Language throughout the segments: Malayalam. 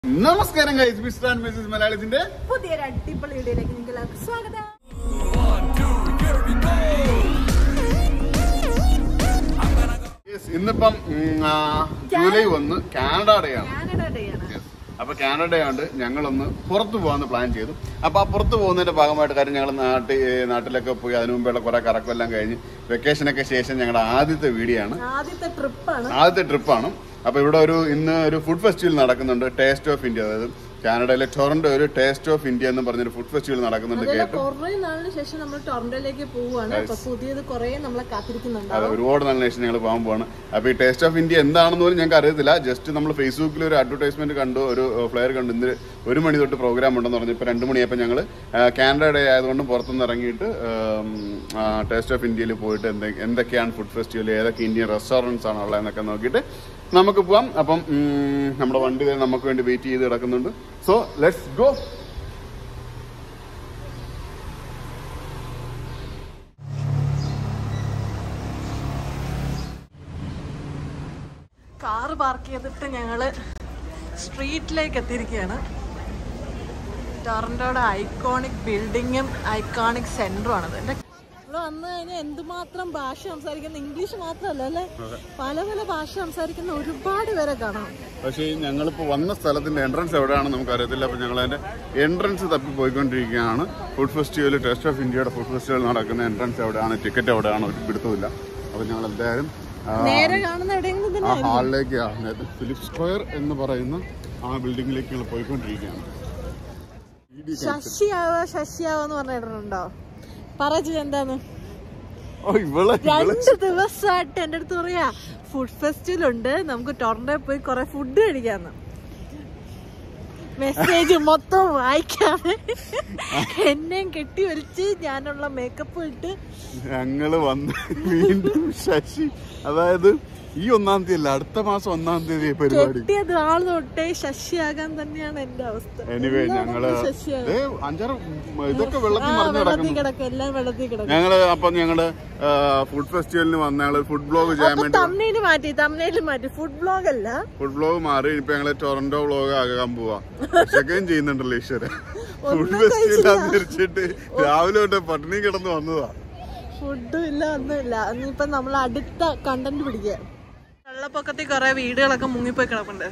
നമസ്കാരം ഗൈസ് മിസ്റ്റർ ആൻഡ് മിസ്സസ് മലയാളത്തിന്റെ പുതിയൊരു അടിപൊളി വീഡിയോയിലേക്ക് നിങ്ങൾക്ക് എല്ലാവർക്കും സ്വാഗതം Yes, ഇന്നിപ്പം ഉം, ആ, ജൂലൈ ഒന്ന് കാനഡ ഡേ ആണ് കാനഡ ഡേ ആണ് Yes. അപ്പൊ കാനഡ ഡേ ആണ്ട് ഞങ്ങളൊന്ന് പുറത്തു പോകാന്ന് പ്ലാൻ ചെയ്തു അപ്പൊ ആ പുറത്ത് പോകുന്നതിന്റെ ഭാഗമായിട്ട് കാര്യം ഞങ്ങൾ നാട്ടിൽ നാട്ടിലൊക്കെ പോയി അതിനു മുമ്പുള്ള കുറെ കറക്കെല്ലാം കഴിഞ്ഞ് വെക്കേഷനൊക്കെ ശേഷം ഞങ്ങളുടെ ആദ്യത്തെ വീഡിയോ ആണ് ആദ്യത്തെ ട്രിപ്പാണ് ആദ്യത്തെ ട്രിപ്പാണ് അപ്പൊ ഇവിടെ ഒരു ഇന്ന് ഒരു ഫുഡ് ഫെസ്റ്റിവൽ നടക്കുന്നുണ്ട് ടേസ്റ്റ് ഓഫ് ഇന്ത്യ അതായത് കാനഡയിലെ ടൊറന്റോ ഒരു ടേസ്റ്റ് ഓഫ് ഇന്ത്യ എന്ന് പറഞ്ഞൊരു ഫുഡ് ഫെസ്റ്റിവൽ നടക്കുന്നുണ്ട് അതുപോലെ കേട്ടു കുറെ നാളിന് ശേഷം നമ്മൾ ടൊറന്റോയിലേക്ക് പോവുകയാണ് അപ്പൊ പുതിയത് കുറെ നമ്മളെ കാത്തിരിക്കുന്നുണ്ട് അതെ ഒരുപാട് നല്ല ശേഷം ഞങ്ങൾ പോകാൻ പോവാണ് അപ്പൊ ഈ ടേസ്റ്റ് ഓഫ് ഇന്ത്യ എന്താണെന്ന് പോലും ഞങ്ങൾക്ക് അറിയത്തില്ല ജസ്റ്റ് നമ്മൾ ഫേസ്ബുക്കിൽ ഒരു അഡ്വർടൈസ്മെന്റ് കണ്ടു ഒരു ഫ്ലെയർ കണ്ടു ഇന്ന് ഒരു മണി തൊട്ട് പ്രോഗ്രാം ഉണ്ടെന്ന് പറഞ്ഞു ഇപ്പൊ രണ്ട് മണിയായപ്പോൾ ഞങ്ങൾ കാനഡ ഡേ ആയതുകൊണ്ട് പുറത്തുനിന്ന് ഇറങ്ങിയിട്ട് ടേസ്റ്റ് ഓഫ് ഇന്ത്യയിൽ പോയിട്ട് എന്തെ- എന്തൊക്കെയാണ് ഫുഡ് ഫെസ്റ്റിവൽ ഏതൊക്കെ ഇന്ത്യൻ റെസ്റ്റോറൻറ്റ്സ് ആണ് ഉള്ളതെന്നൊക്കെ നോക്കിയിട്ട് നമുക്ക് പോവാം അപ്പം ഉം, നമ്മുടെ വണ്ടി ദേ നമുക്ക് വേണ്ടി വെയിറ്റ് ചെയ്ത് കിടക്കുന്നുണ്ട് so let's go car park ചെയ്തിട്ട് ഞങ്ങള് സ്ട്രീറ്റിലേക്ക് എത്തിയിരിക്കുകയാണ് ടൊറന്റോയുടെ ഐക്കോണിക് ബിൽഡിങ്ങും ഐക്കോണിക് സെന്ററും ആണ് ഇവിടെ വന്നു കഴിഞ്ഞാൽ എന്തുമാത്രം ഭാഷ സംസാരിക്കുന്ന ഇംഗ്ലീഷ് മാത്രമല്ല അല്ലെ പല പല ഭാഷ സംസാരിക്കുന്ന ഒരുപാട് പേരെ കാണാം പക്ഷേ ഞങ്ങളിപ്പോൾ വന്ന സ്ഥലത്തിന്റെ എൻട്രൻസ് എവിടെയാണെന്ന് നമുക്ക് അറിയത്തില്ല അപ്പോൾ ഞങ്ങൾ അതിന്റെ എൻട്രൻസ് തപ്പി പോയിക്കൊണ്ടിരിക്കുകയാണ് ഫുഡ് ഫെസ്റ്റിവൽ ടെസ്റ്റ് ഓഫ് ഇന്ത്യയുടെ ഫുഡ് ഫെസ്റ്റിവൽ നടക്കുന്ന എൻട്രൻസ് എവിടെയാണ് ടിക്കറ്റ് എവിടെയാണ് ഒരു പിടുത്തമില്ല അപ്പോൾ ഞങ്ങൾ എന്തായാലും ആ, നേരെ കാണുന്ന എവിടെയെങ്കിലും തന്നെ ആ ഹാളിലേക്ക് ആ, അതായത് ഫിലിപ്പ് സ്ക്വയർ എന്ന് പറയുന്ന ആ ബിൽഡിങ്ങിലേക്ക് ഞങ്ങൾ പോയിക്കൊണ്ടിരിക്കുകയാണ് ശശിയാവോ ശശിയാവോ എന്ന് പറഞ്ഞിട്ടുണ്ടോ പറഞ്ഞു എന്താന്ന് ഓ ഇവളെ രണ്ട് ദിവസമായിട്ട് എന്റെ അടുത്ത് പറയാ ഫുഡ് ഫെസ്റ്റിവൽ ഉണ്ട് നമുക്ക് ടൊറന്റോയിൽ പോയി കുറെ ഫുഡ് കഴിക്കാന്ന് മെസ്സേജ് മൊത്തം വായിക്കാതെ എന്നെയും കെട്ടി വലിച്ച് ഞാനുള്ള മേക്കപ്പ് ഇട്ട് ഞങ്ങള് വന്ന് വീണ്ടും ശശി അതായത് ഈ ഒന്നാം തീയതി അല്ല അടുത്ത മാസം ഒന്നാം തീയതി പരിപാടി കെട്ടിയത് ആൾ തൊട്ടേ ശശിയാകാൻ തന്നെയാണ് എന്റെ അവസ്ഥ എനിവേ എല്ലാം ഞങ്ങള് നമുക്ക് ശശിയാകും. ദേ അഞ്ചാറ് ഇതൊക്കെ ആ വെള്ളത്തിൽ മറിഞ്ഞ് വെള്ളത്തിൽ കിടക്കുന്നു കിടക്കും എല്ലാം വെള്ളത്തിൽ കിടക്കും ഞങ്ങള് അപ്പൊ ഞങ്ങള് ഫുഡ് ഫെസ്റ്റിവലിന് വന്ന ഞങ്ങള് ഫുഡ് ബ്ലോഗ് ചെയ്യാൻ അപ്പൊ വേണ്ടി തമ്മനയില് മാറ്റി തമ്മനയില് മാറ്റി ഫുഡ് ബ്ലോഗ് അല്ല ഫുഡ് ബ്ലോഗ് മാറി ഇപ്പൊ ഞങ്ങള് ടൊറന്റോ വ്ലോഗ് ആകാൻ പോവാ രക്ഷക്കുകയും ചെയ്യുന്നുണ്ടല്ലോ ഈശ്വര ഫുഡ് ഫെസ്റ്റിവൽ തിരിച്ചിട്ട് രാവിലെ തൊട്ട് പട്ടിണി കിടന്ന് വന്നതാ ഫുഡും ഇല്ല ഒന്നുമില്ല ഇനിയിപ്പൊ നമ്മൾ അടുത്ത കണ്ടന്റ് പിടിക്കുക വെള്ളപ്പൊക്കത്തിൽ കുറെ വീടുകളൊക്കെ മുങ്ങിപ്പോയി കിടപ്പുണ്ട്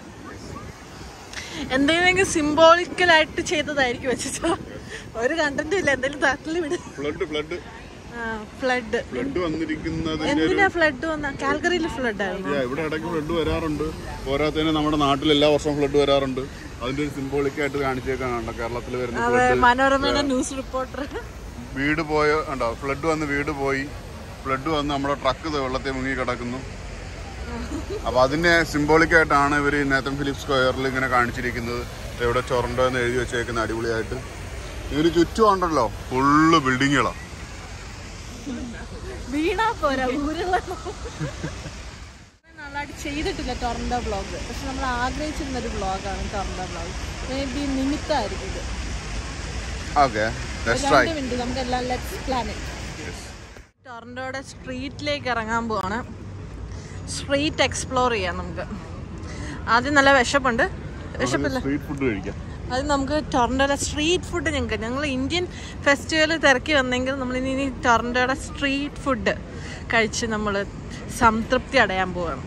എന്തെങ്കിലും സിംബോളിക്കലായിട്ട് ചെയ്തതായിരിക്കും വെച്ചിട്ടോ ഒരു കണ്ടന്റും ഇല്ല എന്തെങ്കിലും തട്ടിൽ വിട് ഫ്ലഡ് ഫ്ലഡ് ഫ്ലഡ് ഫ്ലഡ് വന്നിരിക്കുന്നതിന്റെ ഒരു എന്തിനാ ഫ്ലഡ് വന്ന കാൽഗറിയിൽ ഫ്ലഡ് ആയിരുന്നു Yeah, ഇവിടെ ഇടയ്ക്ക് ഫ്ലഡ് വരാറുണ്ട് പോരാത്തതിന് നമ്മുടെ നാട്ടിൽ എല്ലാ വർഷവും ഫ്ലഡ് വരാറുണ്ട് അതിന്റെ ഒരു സിംബോളിക് ആയിട്ട് കാണിച്ചേക്കാണ് കേരളത്തിൽ വരുന്ന അതെ ഫ്ലഡ് മനോരമയുടെ ന്യൂസ് റിപ്പോർട്ടർ വീട് പോയ ഉണ്ടോ ഫ്ലഡ് വന്ന് വീട് പോയി ഫ്ലഡ് വന്ന് നമ്മുടെ ട്രക്ക് വെള്ളത്തിൽ മുങ്ങി കിടക്കുന്നു അപ്പൊ അതിനെ സിംബോളിക് ആയിട്ടാണ് ഇവർ നേത്തൻ ഫിലിപ്പ് സ്ക്വയറിൽ ഇങ്ങനെ കാണിച്ചിരിക്കുന്നത് ഇവിടെ ടൊറന്റോ എന്ന് എഴുതി വെച്ചേക്കുന്ന അടിപൊളിയായിട്ട് ഇതിന് ചുറ്റും ഉണ്ടല്ലോ ഫുള്ള് ബിൽഡിങ്ങുകളാ വീണാ പോരാ ഊരുള്ള നാളായിട്ട് ചെയ്തിട്ടില്ല ടൊറന്റോ ബ്ലോഗ് പക്ഷെ നമ്മൾ ആഗ്രഹിച്ചിരുന്ന ഒരു ബ്ലോഗാണ് ടൊറന്റോ ബ്ലോഗ് മേ ബി നിമിത്തമായിരിക്കും ഇത് ഓക്കെ ട്രൈ രണ്ട് മിനിറ്റ് നമുക്ക് എല്ലാം ലെറ്റ്സ് പ്ലാൻ ടൊറന്റോയുടെ സ്ട്രീറ്റിലേക്ക് ഇറങ്ങാൻ പോവാണ് സ്ട്രീറ്റ് എക്സ്പ്ലോർ ചെയ്യാം നമുക്ക് ആദ്യം നല്ല വിശപ്പുണ്ട് വിശപ്പില്ല സ്ട്രീറ്റ് ഫുഡ് കഴിക്കാം അത് നമുക്ക് ടൊറന്റോയുടെ സ്ട്രീറ്റ് ഫുഡ് ഞങ്ങൾക്ക് ഞങ്ങൾ ഇന്ത്യൻ ഫെസ്റ്റിവൽ തിരക്കി വന്നെങ്കിൽ നമ്മൾ ഇനി ടൊറന്റോയുടെ സ്ട്രീറ്റ് ഫുഡ് കഴിച്ച് നമ്മൾ സംതൃപ്തി അടയാൻ പോവാണ്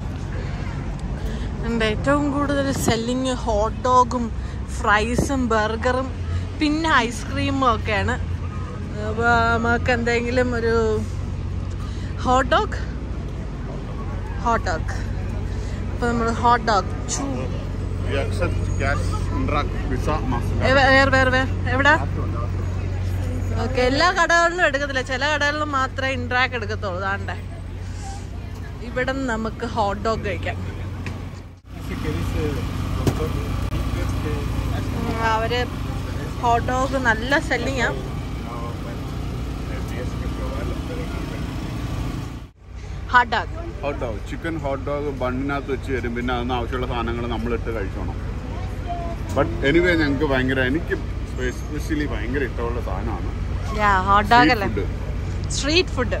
ഉണ്ട് ഏറ്റവും കൂടുതൽ സെല്ലിങ് ഹോട്ട് ഡോഗും ഫ്രൈസും ബർഗറും പിന്നെ ഐസ്ക്രീമും ഒക്കെയാണ് അപ്പൊ നമുക്ക് എന്തെങ്കിലും ഒരു ഹോട്ട് ഡോഗ് ഹോട്ട് ഡോഗ് അപ്പോൾ നമ്മൾ ഹോട്ട് ഡോഗ് ചൂ We accept cash, Indrak, Visa, Master. വേറെ വേറെ വേറെ എവിടെ ഓക്കെ എല്ലാ കടകളിലും എടുക്കത്തില്ല ചില കടകളിലും മാത്രമേ ഇൻട്രാക്ക് എടുക്കത്തുള്ളൂ താണ്ടേ ഇവിടെ നിന്ന് നമുക്ക് ഹോട്ട് ഡോഗ് കഴിക്കാം ഉം, അവര് ഹോട്ട് ഡോഗ് നല്ല സെല്ലിങ്ങാ hot dog hot dog chicken hot dog ബണ്ണിനകത്ത് വെച്ച് തരും പിന്നെ അതിന് ആവശ്യമുള്ള സാധനങ്ങൾ നമ്മളിട്ട് കഴിച്ചോണം ബട്ട് എനിവേ ഞങ്ങൾക്ക് ഭയങ്കര എനിക്ക് എസ്പെഷ്യലി ഭയങ്കര ഇഷ്ടമുള്ള സാധനമാണ് ഹോട്ട് ഡോഗ് അല്ലേ ഫുഡ് സ്ട്രീറ്റ് ഫുഡ്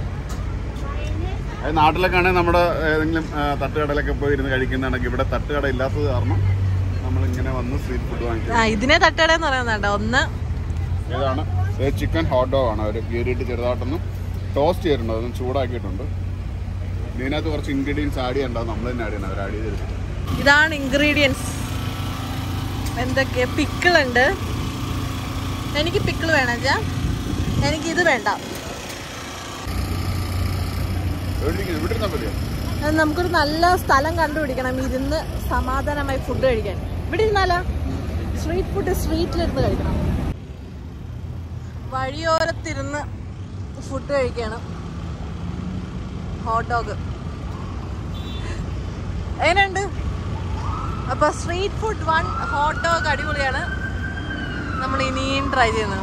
അത് നാട്ടിലൊക്കെ ആണെങ്കിൽ നമ്മുടെ ഏതെങ്കിലും ആ, തട്ടുകടയിലൊക്കെ പോയി ഇരുന്ന് കഴിക്കുന്നതാണെങ്കിൽ ഇവിടെ തട്ടുകട ഇല്ലാത്തത് കാരണം നമ്മൾ ഇങ്ങനെ വന്ന് സ്ട്രീറ്റ് ഫുഡ് വാങ്ങിച്ചത് ആ ഇതിനെ തട്ടടയെന്ന് പറയുന്നുണ്ട് ഒന്ന് ഏതാണ് ചിക്കൻ ഹോട്ട് ഡോഗ് ആണ് അവർ കീറിയിട്ട് ചെറുതായിട്ടൊന്ന് ടോസ്റ്റ് ചെയ്തിട്ടുണ്ട് അതൊന്ന് ചൂടാക്കിയിട്ടുണ്ട് ഇതിനകത്ത് കുറച്ച് ഇൻഗ്രീഡിയൻസ് ആഡ് ചെയ്യണ്ടാവും നമ്മൾ തന്നെ ആഡ് ചെയ്യണം അവർ ആഡ് ചെയ്തെടുക്കും ഇതാണ് ഇൻഗ്രീഡിയൻസ് എന്തൊക്കെ പിക്കിൾ ഉണ്ട് എനിക്ക് പിക്കിൾ വേണം ചാ എനിക്ക് ഇത് വേണ്ട എവിടെ ഇവിടെ ഇരുന്നാൽ മതിയോ അത് നമുക്കൊരു നല്ല സ്ഥലം കണ്ടുപിടിക്കണം ഇരുന്ന് സമാധാനമായി ഫുഡ് കഴിക്കാൻ ഇവിടെ ഇരുന്നാലോ സ്ട്രീറ്റ് ഫുഡ് സ്ട്രീറ്റിലിരുന്ന് കഴിക്കണം വഴിയോരത്തിരുന്ന് ഫുഡ് കഴിക്കണം ഹോട്ട് ഡോഗ് എങ്ങനെയുണ്ട് അപ്പൊ street food one hot dog അടിപൊളിയാണ് നമ്മൾ ഇനിയും ട്രൈ ചെയ്യുന്നത്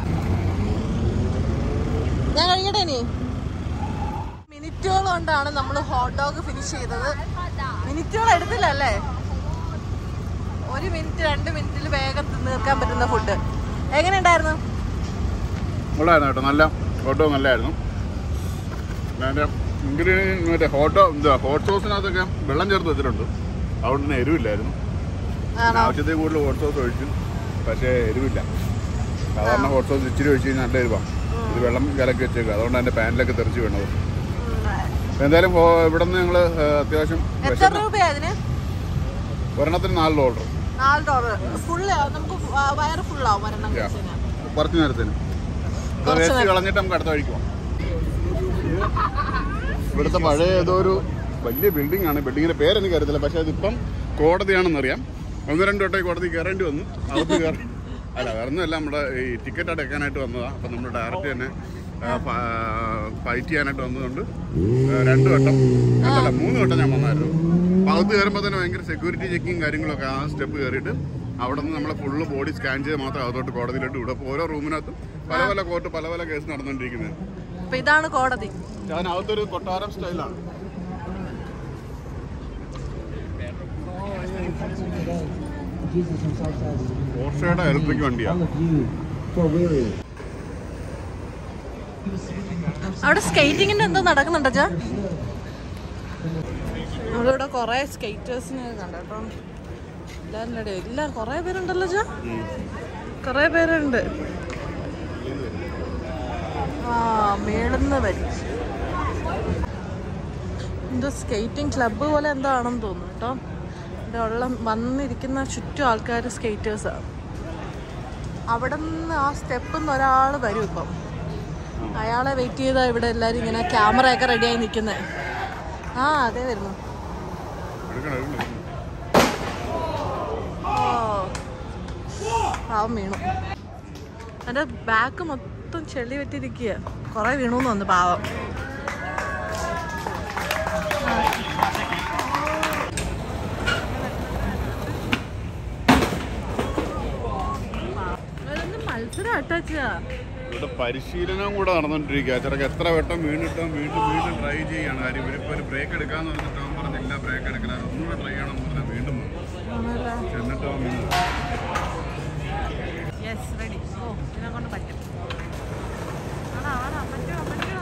ഞാൻ കഴിക്കട്ടെ ഇനി മിനിറ്റുകൾ കൊണ്ടാണ് നമ്മൾ ഹോട്ട് ഡോഗ് ഫിനിഷ് ചെയ്തത് മിനിറ്റുകൾ എടുത്തില്ല അല്ലേ ഒരു മിനിറ്റ് രണ്ട് മിനിറ്റിൽ വേഗം തീർക്കാൻ പറ്റുന്ന ഫുഡ് എങ്ങനെ ഉണ്ടായിരുന്നു കൊള്ളായിരുന്നു കേട്ടോ നല്ല ഹോട്ട് ഡോഗ് നല്ലതായിരുന്നു അതിൻ്റെ ഇൻഗ്രീഡിയൻ മറ്റേ ഹോട്ടോ എന്താ ഹോട്ട് സോസിനകത്തൊക്കെ വെള്ളം ചേർത്ത് വെച്ചിട്ടുണ്ട് അതുകൊണ്ട് തന്നെ എരിവില്ലായിരുന്നു ആണോ ആവശ്യത്തിൽ കൂടുതൽ ഹോട്ട് സോസ് ഒഴിച്ചു പക്ഷേ എരിവില്ല സാധാരണ ഹോട്ട് സോസ് ഇച്ചിരി ഒഴിച്ച് കഴിഞ്ഞാൽ നല്ല എരിവാണ് ഇത് വെള്ളം കലക്കി വെച്ചേക്കുക അതുകൊണ്ട് എൻ്റെ പാനിലൊക്കെ തെറിച്ച് വീണത് എന്തായാലും ഹോ- ഇവിടെ നിന്ന് ഞങ്ങൾ അത്യാവശ്യം എത്ര വിശന്ന് രൂപയാ അതിന് ഒരെണ്ണത്തിന് നാല് ഡോളർ നാല് ഡോളർ ഫുള്ള് നമുക്ക് വ- വയറ് ഫുള്ളാവും ഒരെണ്ണം Yeah. കഴിച്ച് കഴിഞ്ഞാൽ. കുറച്ച് നേരത്തിന് കുറച്ച് വേസ്റ്റ് നേരം. കളഞ്ഞിട്ട് നമുക്ക് അടുത്ത വഴിക്ക് പോകാം ഇവിടുത്തെ പഴയ ഏതോ ഒരു വലിയ ബിൽഡിംഗ് ആണ് ബിൽഡിങ്ങിന്റെ പേര് എനിക്ക് അറിയത്തില്ല പക്ഷെ അതിപ്പം കോടതിയാണെന്നറിയാം ഒന്ന് രണ്ട് വട്ടം ഈ കോടതി കയറേണ്ടി വന്നു അകത്ത് കയറി അല്ല വേറൊന്നുമല്ല നമ്മുടെ ഈ ടിക്കറ്റ് അടയ്ക്കാനായിട്ട് വന്നതാണ് അപ്പം നമ്മൾ ഡയറക്റ്റ് തന്നെ ഫൈറ്റ് ചെയ്യാനായിട്ട് വന്നതുകൊണ്ട് ആ, രണ്ട് വട്ടം അല്ല മൂന്ന് വട്ടം ഞാൻ വന്നായിരുന്നു അപ്പം അകത്ത് കയറുമ്പോൾ തന്നെ ഭയങ്കര സെക്യൂരിറ്റി ചെക്കിങ് കാര്യങ്ങളൊക്കെ ആ സ്റ്റെപ്പ് കയറിയിട്ട് അവിടെ നിന്ന് നമ്മളെ ഫുള്ള് ബോഡി സ്കാൻ ചെയ്ത് മാത്രം അകത്തോട്ട് കോടതിയിലോട്ട് വിടും അപ്പോൾ ഓരോ റൂമിനകത്തും പല പല കോർട്ട് പല പല കേസ് നടന്നുകൊണ്ടിരിക്കുന്നത് അപ്പൊ ഇതാണ് കോടതി അതിനകത്തൊരു കൊട്ടാരം സ്റ്റൈലാണ് Jesus himself says, പോർഷയുടെ ഇലക്ട്രിക് വണ്ടിയാണ് all of you for weary. അവിടെ സ്കേറ്റിങ്ങിന്റെ എന്തോ നടക്കുന്നുണ്ടോ ചാ നമ്മളിവിടെ കുറെ സ്കേറ്റേഴ്സിനെ കണ്ടോ എല്ലാവരും റെഡി ഇല്ല കുറെ പേരുണ്ടല്ലോ ചാ കുറെ പേരുണ്ട് ആ മേളുന്ന് വരി എന്തോ സ്കേറ്റിംഗ് ക്ലബ്ബ് പോലെ എന്തോ ആണെന്ന് തോന്നുന്നു കേട്ടോ ഇവിടെ ഉള്ള വന്നിരിക്കുന്ന ചുറ്റും ആൾക്കാർ സ്കേറ്റേഴ്സാണ് അവിടെ നിന്ന് ആ സ്റ്റെപ്പിൽ നിന്ന് ഒരാൾ വരും ഇപ്പം അയാളെ വെയിറ്റ് ചെയ്താ ഇവിടെ എല്ലാരും ഇങ്ങനെ ക്യാമറ ഒക്കെ റെഡിയായി നിൽക്കുന്നത് ആ അതെ വരുന്നു എടുക്കണം എടുക്കണം ഓ പാവം വീണു എൻ്റെ ബാക്ക് മൊത്തം ചെളി വെട്ടിരിക്കുക കുറെ വീണു എന്ന് തോന്നുന്നു പാവം ഇവരൊന്നും മത്സരം അട്ടാച്ചാ ഇവിടെ പരിശീലനം കൂടെ നടന്നുകൊണ്ടിരിക്കുക ചെറുക്ക് എത്ര വട്ടം വീണിട്ടും വീണ്ടും വീണ്ടും ട്രൈ ചെയ്യാണ് കാര്യം ഇവരിപ്പോൾ ഒരു ബ്രേക്ക് എടുക്കാന്ന് പറഞ്ഞിട്ട് അവൻ പറഞ്ഞില്ല ബ്രേക്ക് എടുക്കില്ല ഒന്നുകൂടെ ട്രൈ ചെയ്യണം എന്ന് പറഞ്ഞാൽ വീണ്ടും വന്നു. എന്നിട്ട് അവൻ വീണു യെസ് റെഡി ഓ ഇതിനെ കൊണ്ട് പറ്റും ആടാ ആടാ പറ്റുമോ പറ്റുമോ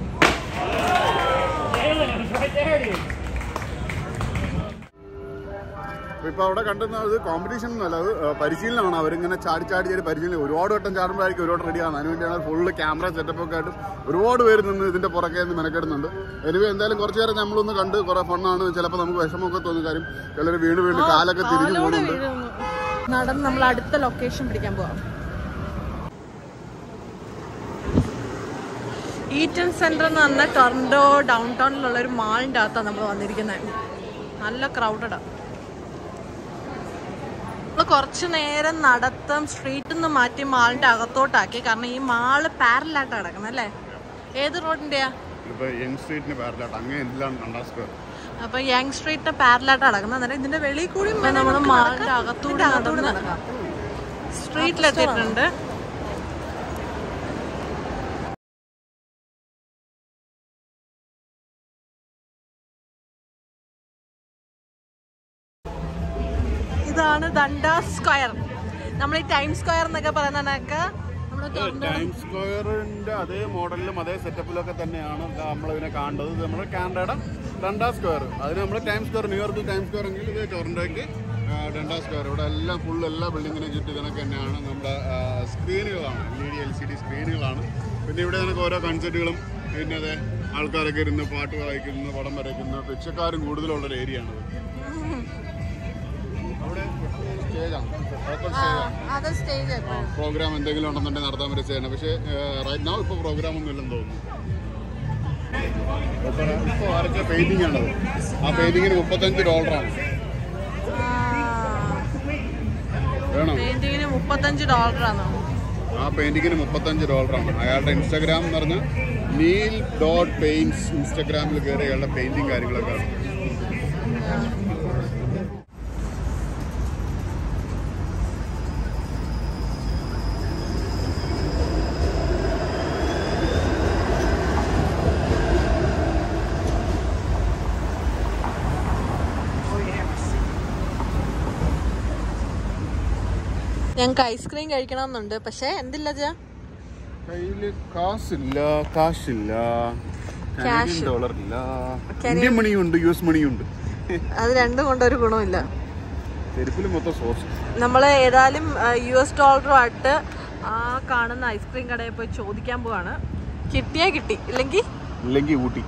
ഇപ്പൊ അവിടെ കണ്ടുന്ന അത് കോമ്പറ്റീഷൻ ഒന്നുമല്ല അത് ഏഹ്, പരിശീലനമാണ് അവരിങ്ങനെ ചാടി ചാടി ചാടി പരിശീലനം ഒരുപാട് വട്ടം ചാടുമ്പോഴായിരിക്കും ഒരുപാട് റെഡി ആവുന്നത് അതിനുവേണ്ടിയാണ് ഫുള്ള് ക്യാമറ സെറ്റപ്പ് ഒക്കെ ആയിട്ട് ഒരുപാട് പേര് നിന്ന് ഇതിന്റെ പുറകെ നിന്ന് മെനക്കെടുന്നുണ്ട് എനിവേ എന്തായാലും കുറച്ചു നേരം നമ്മളൊന്ന് കണ്ട് കുറെ ഫണ്ണാണ് ചിലപ്പോൾ നമുക്ക് വിഷമമൊക്കെ തോന്നും കാര്യം ചിലർ വീണ് വീണ് കാലൊക്കെ തിരിഞ്ഞു കാലോട് പോകുന്നുണ്ട് വീഴുന്നു. നടന്ന് നമ്മൾ അടുത്ത ലൊക്കേഷൻ പിടിക്കാൻ പോവാം ഈറ്റൻ സെന്റർ എന്ന് പറഞ്ഞ ടൊറന്റോ ഡൗൺ ടൗണിലുള്ള ഒരു മാളിന്റെ അകത്താണ് നമ്മൾ വന്നിരിക്കുന്നത് നല്ല ക്രൗഡഡാ നമ്മൾ കുറച്ച് നേരം നടത്തം സ്ട്രീറ്റിൽ നിന്ന് മാറ്റി മാളിന്റെ അകത്തോട്ടാക്കി കാരണം ഈ മാള് പാരലായിട്ട് കിടക്കുന്നത് അല്ലേ ഏത് റോഡിന്റെയാ ഇപ്പൊ യങ് സ്ട്രീറ്റിന് പേരിലാട്ട് അങ്ങനെ എല്ലാം രണ്ടാം സ്ക്വയർ അപ്പൊ യങ് സ്ട്രീറ്റ് പാരലായിട്ട് നടക്കുന്നത് അന്നേരം ഇതിന്റെ വെളിയിൽ കൂടി നമ്മൾ മാളിന്റെ അകത്തൂടെ നടന്ന് സ്ട്രീറ്റിലെത്തിയിട്ടുണ്ട് ഇതാണ് ദണ്ഡ സ്ക്വയർ നമ്മൾ ഈ ടൈം സ്ക്വയർ എന്നൊക്കെ പറയുന്നതൊക്കെ നമ്മൾ ടൈം സ്ക്വയറിന്റെ അതേ മോഡലിലും അതേ സെറ്റപ്പിലൊക്കെ തന്നെയാണ് നമ്മളിതിനെ കാണേണ്ടത് ഇത് നമ്മുടെ കാനഡയുടെ രണ്ടാം സ്ക്വയർ അതിന് നമ്മൾ time square New York time square എങ്കിൽ ഇത് ടൊറന്റോയ്ക്ക് ഡണ്ട സ്ക്വയർ ഇവിടെ എല്ലാം ഫുൾ എല്ലാ ബിൽഡിങ്ങിനെ ചുറ്റി കണക്ക് തന്നെയാണ് നമ്മുടെ സ്ക്രീനുകളാണ് L E D L C D സ്ക്രീനുകളാണ് പിന്നെ ഇവിടെ നമുക്ക് ഓരോ കൺസെർട്ടുകളും പിന്നെ അതെ ആൾക്കാരൊക്കെ ഇരുന്ന് പാട്ട് വായിക്കുന്നു പടം വരയ്ക്കുന്നു പിച്ചക്കാരും കൂടുതലുള്ളൊരു ഏരിയ ആണ് അവിടെ സ്റ്റേജാണ് ഓപ്പൺ സ്റ്റേജാണ് അത് സ്റ്റേജ് എപ്പോഴും പ്രോഗ്രാം എന്തെങ്കിലും ഉണ്ടെന്നുണ്ടെങ്കിൽ നടത്താൻ പറ്റും ചെയ്യണം പക്ഷേ റൈറ്റ് നൗ ഇപ്പോൾ പ്രോഗ്രാം ഒന്നും ഇല്ലെന്ന് തോന്നുന്നു ഇപ്പോൾ വരച്ച പെയിന്റിംഗ് ആണത് ആ പെയിന്റിങ്ങിന് മുപ്പത്തഞ്ച് ഡോളറാണ് വേണം പെയിന്റിങ്ങിന് മുപ്പത്തഞ്ച് ഡോളറാണോ ആ പെയിന്റിങ്ങിന് മുപ്പത്തഞ്ച് ഡോളറാണ് അയാളുടെ ഇൻസ്റ്റാഗ്രാം എന്ന് പറഞ്ഞാൽ നീൽ ഡോട്ട് പെയിന്റ്സ് ഇൻസ്റ്റാഗ്രാമിൽ കയറി അയാളുടെ പെയിന്റിങ് കാര്യങ്ങളൊക്കെ ആണ് ഞങ്ങൾക്ക് ഐസ്ക്രീം കഴിക്കണമെന്നുണ്ട് പക്ഷേ എന്തില്ല ചാ കയ്യിൽ കാശില്ല കാശില്ല Cash. ഡോളർ ഇല്ല Canadian- ഇന്ത്യൻ മണിയുണ്ട് യു എസ് മണിയുണ്ട് അത് രണ്ടും കൊണ്ടൊരു ഗുണമില്ല ചെരുപ്പിൽ മൊത്തം സോസ് നമ്മൾ ഏതായാലും യു എസ് ഡോളറുമായിട്ട് ആ കാണുന്ന ഐസ്ക്രീം കടയിൽ പോയി ചോദിക്കാൻ പോവാണ് കിട്ടിയാ കിട്ടി ഇല്ലെങ്കിൽ ഇല്ലെങ്കിൽ ഊട്ടി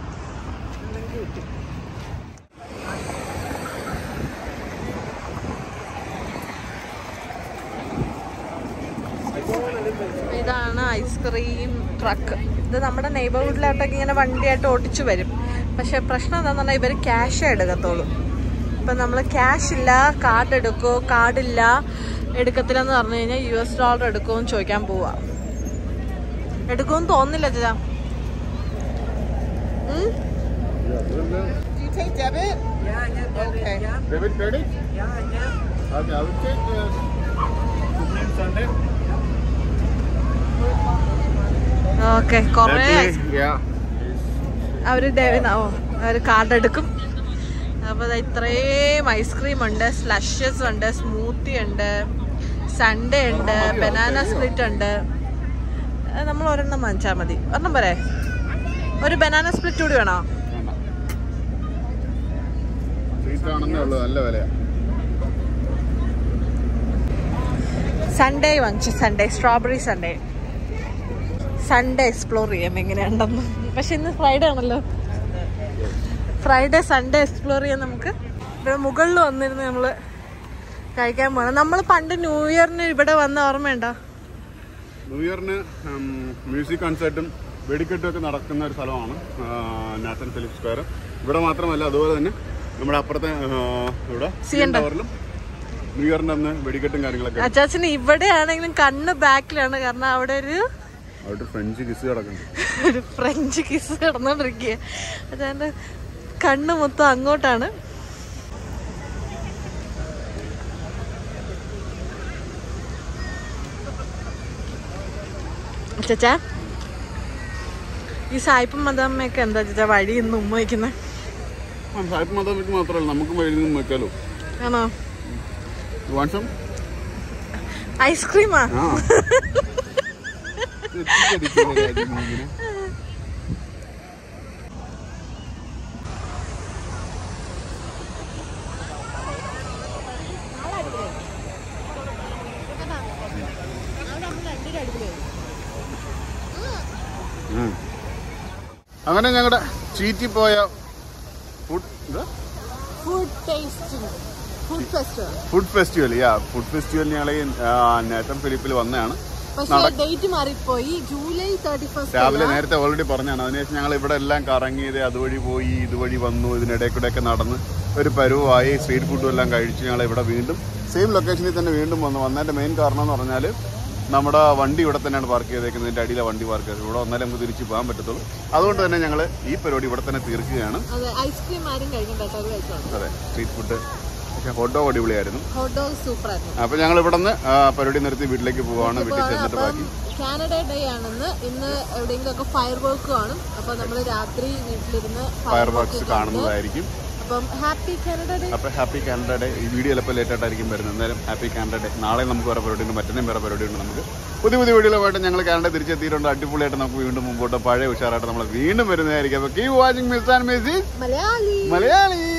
ഇതാണ് ഐസ്ക്രീം ട്രക്ക് ഇത് നമ്മുടെ നെയ്ബർഹുഡിലോട്ടൊക്കെ ഇങ്ങനെ വണ്ടിയായിട്ട് ഓടിച്ചു വരും പക്ഷെ പ്രശ്നം എന്താണെന്ന് പറഞ്ഞാൽ ഇവർ ക്യാഷേ എടുക്കത്തുള്ളൂ ഇപ്പം നമ്മൾ ക്യാഷ് ഇല്ല കാർഡ് എടുക്കുമോ കാർഡില്ല എടുക്കത്തില്ലെന്ന് പറഞ്ഞു കഴിഞ്ഞാൽ യു എസ് ഡോളർ എടുക്കുമെന്ന് ചോദിക്കാൻ പോവാ എടുക്കുമെന്ന് തോന്നുന്നില്ല ചേച്ചാ ഉം? Do you take debit? Okay. Debit credit? Okay, I will take uh, Sunday. Okay കുറേ Yeah. അവർ ഡെവിനാവോ അവർ കാർഡ് എടുക്കും അപ്പോൾ ദാ ഇത്രയും ഐസ്ക്രീം ഉണ്ട് സ്ലഷസ് ഉണ്ട് സ്മൂത്തി ഉണ്ട് സൺഡേ ഉണ്ട് ബനാന സ്പ്ലിറ്റ് ഉണ്ട് അത് നമ്മൾ ഒരെണ്ണം വാങ്ങിച്ചാൽ മതി ഒരെണ്ണം പോരെ ഒരു ബനാന സ്പ്ലിറ്റ് കൂടി വേണോ വേണ്ട. Sweet ആണെന്നേ ഉള്ളൂ നല്ല വിലയാ സൺഡേ വാങ്ങിച്ചു sundae strawberry sundae sundae explore ചെയ്യാം എങ്ങനെയുണ്ടെന്ന് പക്ഷെ ഇന്ന് ഫ്രൈഡേ ആണല്ലോ ഫ്രൈഡേ സൺഡേ എക്സ്പ്ലോർ ചെയ്യാൻ നമുക്ക് ഇവിടെ മുകളിൽ വന്നിരുന്ന് നമ്മൾ കഴിക്കാൻ പോകണം നമ്മൾ പണ്ട് ന്യൂ ഇയറിന് ഇവിടെ വന്ന ഓർമ്മയുണ്ടോ ന്യൂ ഇയറിന് മ്യൂസിക് കൺസേർട്ടും വെടിക്കെട്ടും ഒക്കെ നടക്കുന്ന ഒരു സ്ഥലമാണ് നാത്തൻ ഫിലിപ്പ് സ്ക്വയർ ഇവിടെ മാത്രമല്ല അതുപോലെ തന്നെ നമ്മുടെ അപ്പുറത്തെ ആ, ഇവിടെ സിയൻ ടവറിലും ന്യൂ ഇയറിന്റെ അന്ന് വെടിക്കെട്ടും കാര്യങ്ങളൊക്കെ അച്ചാച്ചന് ഇവിടെ ആണെങ്കിലും കണ്ണ് ബാക്കിലാണ് കാരണം അവിടെ ഒരു അവിടെ ഫ്രഞ്ച് കിസ് കിടക്കുന്നുണ്ട് ഒരു ഫ്രഞ്ച് കിസ് കിടന്നോണ്ടിരിക്കുക അതായത് കണ്ണ് മൊത്തം അങ്ങോട്ടാണ് ചച്ചാ ഈ സായിപ്പും മദാമ്മയൊക്കെ എന്താ ചച്ചാ വഴി ഇന്ന് ഉമ്മ വയ്ക്കുന്നത് ആ സാഹിബ് മതമിക്ക് മാത്രമല്ല നമുക്കും വഴി നിന്നും വെക്കാലോ ആണോ വാട്സം ഐസ്ക്രീമാ ആ എത്തിക്കടിക്കുന്ന കാര്യം ഇങ്ങനെ. ഉം. അങ്ങനെ ഞങ്ങളുടെ ചീറ്റി പോയ ഫുഡ് എന്താ food tasting food festival food festival യാ ഫുഡ് ഫെസ്റ്റിവൽ ഞങ്ങൾ ഈ നേട്ടം ഫിലിപ്പിൽ വന്നതാണ് പക്ഷേ ഡേറ്റ് മാറിപ്പോയി ജൂലൈ തേർട്ടി ഫസ്റ്റ് രാവിലെ നേരത്തെ ഓൾറെഡി പറഞ്ഞാണ് അതിനുശേഷം ഞങ്ങൾ ഇവിടെ എല്ലാം കറങ്ങിയത് അതുവഴി പോയി ഇതുവഴി വന്നു ഇതിനിടയിൽ കൂടെ ഒക്കെ നടന്ന് ഒരു പരുവായി സ്ട്രീറ്റ് ഫുഡും എല്ലാം കഴിച്ച് ഞങ്ങൾ ഇവിടെ വീണ്ടും സെയിം ലൊക്കേഷനിൽ തന്നെ വീണ്ടും വന്നു വന്നതിന്റെ മെയിൻ കാരണം എന്ന് പറഞ്ഞാൽ നമ്മുടെ വണ്ടി ഇവിടെ തന്നെയാണ് പാർക്ക് ചെയ്തേക്കുന്നത് ഇതിന്റെ അടിയിലെ വണ്ടി പാർക്ക് ചെയ്തത് ഇവിടെ വന്നാലേ നമുക്ക് തിരിച്ച് പോകാൻ പറ്റത്തുള്ളൂ അതുകൊണ്ട് തന്നെ ഞങ്ങൾ ഈ പരിപാടി ഇവിടെ തന്നെ തീർക്കുകയാണ് അതെ ഐസ്ക്രീം ആരും കഴിക്കണ്ട കേട്ടോ ഒരു കഴിച്ചോളൂ അതെ സ്ട്രീറ്റ് ഫുഡ് പക്ഷേ ഹോട്ട് ഡോഗ് അടിപൊളിയായിരുന്നു ഹോട്ട് ഡോഗ് സൂപ്പർ ആയിരുന്നു അപ്പോൾ ഞങ്ങൾ ഇവിടെ നിന്ന് പരിപാടി നിർത്തി വീട്ടിലേക്ക് പോവാണ് വീട്ടിൽ ചെന്നിട്ട് അപ്പം ബാക്കി കാനഡ ഡേ ആണെന്ന് ഇന്ന് എവിടെയെങ്കിലും ഒക്കെ ഫയർ വർക്ക് കാണും അപ്പൊ നമ്മൾ രാത്രി വീട്ടിലിരുന്ന് ഫയർ വർക്ക്സ് കാണുന്നതായിരിക്കും അപ്പം ഹാപ്പി കാനഡ ഡേ അപ്പോൾ ഹാപ്പി കാനഡ ഡേ ഈ വീഡിയോ ചിലപ്പോൾ ലേറ്റ് ആയിട്ടായിരിക്കും വരുന്നത് എന്തായാലും ഹാപ്പി കാനഡ ഡേ നാളെ നമുക്ക് വേറെ പരിപാടി ഉണ്ട് മറ്റന്നേം വേറെ പരിപാടി ഉണ്ട് നമുക്ക് പുതിയ പുതിയ വീഡിയോകളുമായിട്ട് ഞങ്ങൾ കാനഡ തിരിച്ചെത്തിയിട്ടുണ്ട് അടിപൊളിയായിട്ട് നമുക്ക് വീണ്ടും മുമ്പോട്ട് പഴയ ഉഷാറായിട്ട് നമ്മൾ വീണ്ടും വരുന്നതായിരിക്കും അപ്പോൾ keep watching miss and messy Malayali Malayali